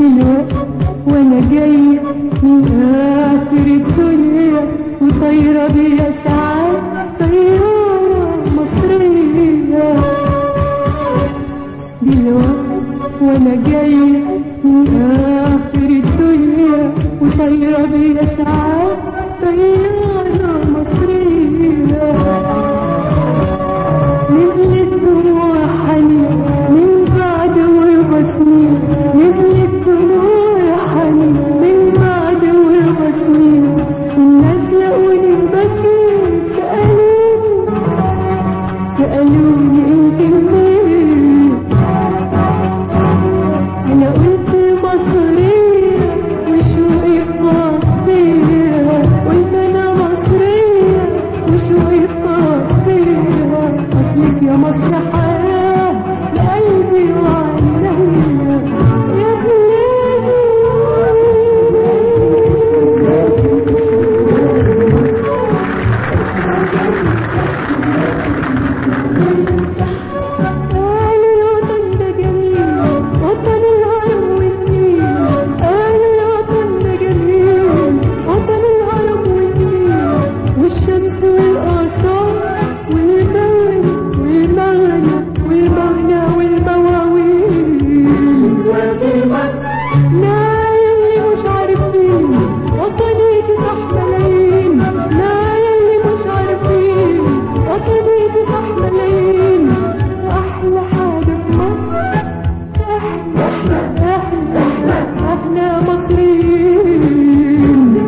دلوقتي وانا جاية من اخر الدنيا وطايرة بيا ساعات طيارة مصرية دلوقتي وانا جاية من اخر الدنيا وطايرة بيا ساعات طيارة مصرية نزلت دموع حنين من بعد واربع سنين نزلت دموع حنين من بعد واربع سنين الناس لقوني ببكي سألوني سألوني انت منين انا قلت مصرية وشوقي فاضية قلت انا مصرية وشوقي فاضية اصلك يا مصر حياة لقلبي وعينيا يا قالوا الوطن ده جميل وطن الهرم والنيل قالوا الوطن ده جميل وطن الهرم والنيل والشمس والآثار والمغنى والمغنى والمغنى والمواويل نايم اللي مش عارفين وطني تفتح ملايين نايم اللي مش عارفين وطني تفتح ملايين احلى حاجه في مصر احنا احنا احنا احنا مصريين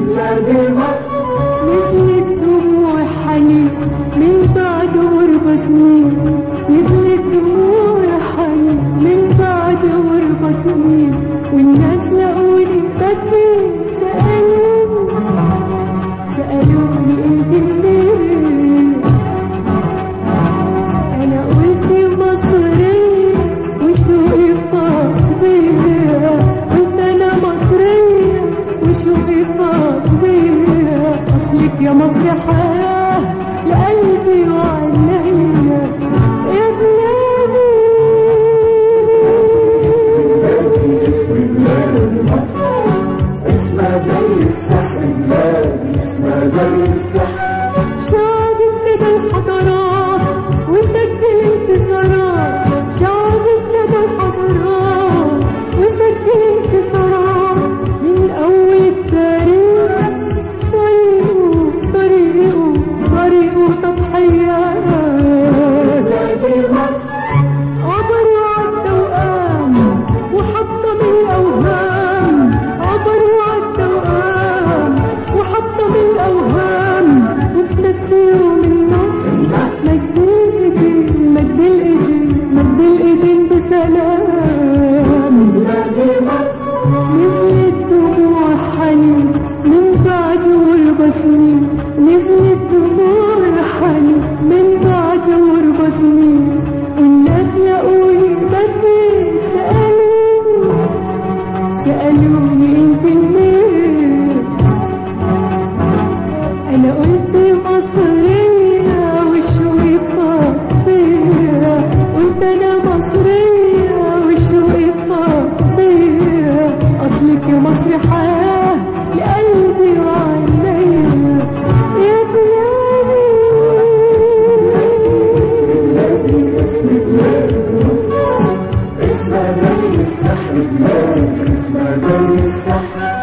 نزلت دموع حنين من بعد غربة سنين نزلت دموع حنين من بعد غربة سنين والناس لقوني ببكي سألوني سألوني انت منين انا قلت مصرية وشوقي فاضية قلت انا مصرية وشوقي فاضية اصلك يا مصر حياة لقلبي وعينيا يا بلادي اسم بلاد مصر اسمها زي السحر بلاد اسمها زي السحر شعب ابتدى الحضارات وسجل انتصارات شعب ابتدى الحضارات وسجل انتصارات من اول التاريخ طريقه طريقه طريقه تضحيات بلاد مصر عبروا عالتوأم وحطم الأوهام عبروا عالتوأم وحطم الأوهام وفي نفس يوم النصر مد الإيدين مد الإيدين مد الإيدين بسلام بلاد مصر نزلت دموع حنين من بعد غربة سنين نزلت دموع حنين من بعد غربة سنين الناس لقوني ببكي سألوني سألوني انت منين انا قلت مصرية وشوقي فاضية قلت انا مصرية وشوقي فاضية اصلك يا مصر حياة لقلبي وعينيا يا بلادي بلادي اسم بلاد مصر اسمها زي السحر بلاد اسمها زي السحر